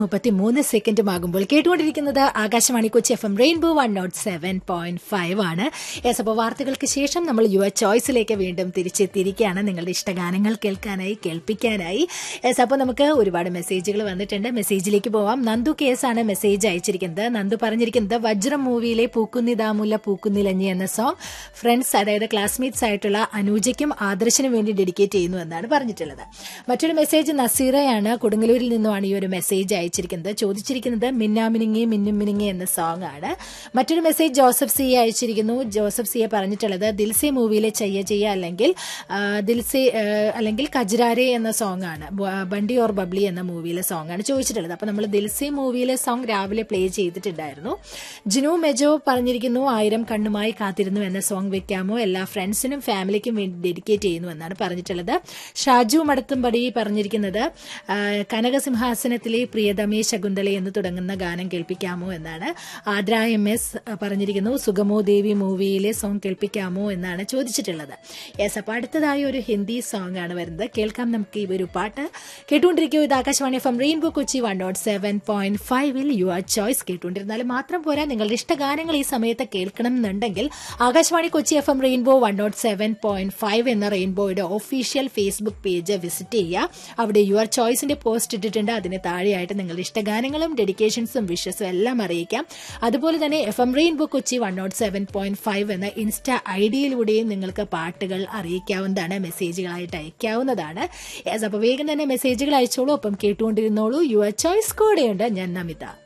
മുപ്പത്തിമൂന്ന് സെക്കൻഡും ആകുമ്പോൾ കേട്ടുകൊണ്ടിരിക്കുന്നത് Akashvani Kochi F M rainbow one nought seven point five ആണ് യെസ് അപ്പോൾ വാർത്തകൾക്ക് ശേഷം നമ്മൾ യുവ ചോയ്സിലേക്ക് വീണ്ടും തിരിച്ചെത്തിയിരിക്കുകയാണ് നിങ്ങളുടെ ഇഷ്ടഗാനങ്ങൾ കേൾക്കാനായി കേൾപ്പിക്കാനായി യെസ് അപ്പോൾ നമുക്ക് ഒരുപാട് മെസ്സേജുകൾ വന്നിട്ടുണ്ട് മെസ്സേജിലേക്ക് പോവാം നന്ദു കേസാണ് മെസ്സേജ് അയച്ചിരിക്കുന്നത് നന്ദു പറഞ്ഞിരിക്കുന്നത് വജ്രം മൂവിയിലെ പൂക്കുന്നിതാമുല്ല പൂക്കുന്നിലഞ്ഞി എന്ന സോങ് ഫ്രണ്ട്സ് അതായത് ക്ലാസ്മേറ്റ്സ് ആയിട്ടുള്ള അനുജയ്ക്കും ആദർശിനും വേണ്ടി ഡെഡിക്കേറ്റ് ചെയ്യുന്നു എന്നാണ് പറഞ്ഞിട്ടുള്ളത് മറ്റൊരു മെസ്സേജ് നസീറയാണ് കൊടുങ്ങല്ലൂരിൽ നിന്നുമാണ് ഈ ഒരു മെസ്സേജ് അയച്ചിരിക്കുന്നത് ചോദിച്ചിരിക്കുന്നത് മിന്നാമിനിങ്ങി മിന്നും മിനിങ്ങി എന്ന സോങ് ആണ് മറ്റൊരു മെസ്സേജ് ജോസഫ് സിയെ അയച്ചിരിക്കുന്നു ജോസഫ് സിയെ പറഞ്ഞിട്ടുള്ളത് ദിൽസെ മൂവിയിലെ ചെയ്യ ചെയ്യ അല്ലെങ്കിൽ ആ, ദിൽസെ ആ, അല്ലെങ്കിൽ കജ്രാരെ എന്ന സോങ് ആണ് ബ- ബണ്ടി ഓർ ബബ്ലി എന്ന മൂവിയിലെ സോങ് ആണ് ചോദിച്ചിട്ടുള്ളത് അപ്പൊ നമ്മൾ ദിൽസെ മൂവിയിലെ സോങ് രാവിലെ പ്ലേ ചെയ്തിട്ടുണ്ടായിരുന്നു ജിനു മെജോ പറഞ്ഞിരിക്കുന്നു ആയിരം കണ്ണുമായി കാത്തിരുന്നു എന്ന സോങ് വെക്കാമോ എല്ലാ ഫ്രണ്ട്സിനും ഫാമിലിക്കും വേണ്ടി ഡെഡിക്കേറ്റ് ചെയ്യുന്നു എന്നാണ് പറഞ്ഞിട്ടുള്ളത് ഷാജു മടത്തുംപടി പറഞ്ഞിരിക്കുന്നത് ആ, കനകസിംഹാസനത്തിലെ പ്രിയതമേ ശകുന്തള എന്ന് തുടങ്ങുന്ന ഗാനം കേൾപ്പിക്കാമോ എന്നാണ് ആദ്ര എം എസ് പറഞ്ഞിരിക്കുന്നു സുഗമോ ദേവി മൂവിയിലെ സോങ് കേൾപ്പിക്കാമോ എന്നാണ് ചോദിച്ചിട്ടുള്ളത് യെസ് അപ്പോൾ അടുത്തതായി ഒരു ഹിന്ദി സോങ് ആണ് വരുന്നത് കേൾക്കാം നമുക്ക് ഈ ഒരു പാട്ട് കേട്ടുകൊണ്ടിരിക്കും ഇത് Akashvani F M rainbow Kochi one nought seven point ഫൈവിൽ യുവർ ചോയ്സ് കേട്ടുകൊണ്ടിരുന്നാലും മാത്രം പോരാ നിങ്ങളുടെ ഇഷ്ടഗാനങ്ങൾ ഈ സമയത്ത് കേൾക്കണം എന്നുണ്ടെങ്കിൽ Akashvani Kochi F M rainbow one nought seven point five എന്ന റെയിൻബോയുടെ ഒഫീഷ്യൽ ഫേസ്ബുക്ക് പേജ് വിസിറ്റ് ചെയ്യുക അവിടെ യുവർ ചോയ്സിന്റെ പോസ്റ്റ് ഇട്ടിട്ടുണ്ട് അതിന് താഴെയായിട്ട് നിങ്ങളുടെ ഇഷ്ടഗാനങ്ങളും ഡെഡിക്കേഷൻസും വിഷസും എല്ലാം അറിയിക്കാം അതുപോലെ തന്നെ F M rainbow Kochi one nought seven point five എന്ന ഇൻസ്റ്റാ ഐ ഡിയിലൂടെയും നിങ്ങൾക്ക് പാട്ടുകൾ അറിയിക്കാവുന്നതാണ് മെസ്സേജുകളായിട്ട് അയക്കാവുന്നതാണ് യെസ് അപ്പോൾ വേഗം തന്നെ മെസ്സേജുകൾ അയച്ചോളൂ ഒപ്പം കേട്ടുകൊണ്ടിരുന്നോളൂ യുവർ ചോയ്സ് കൂടെയുണ്ട് ഞാൻ നമിത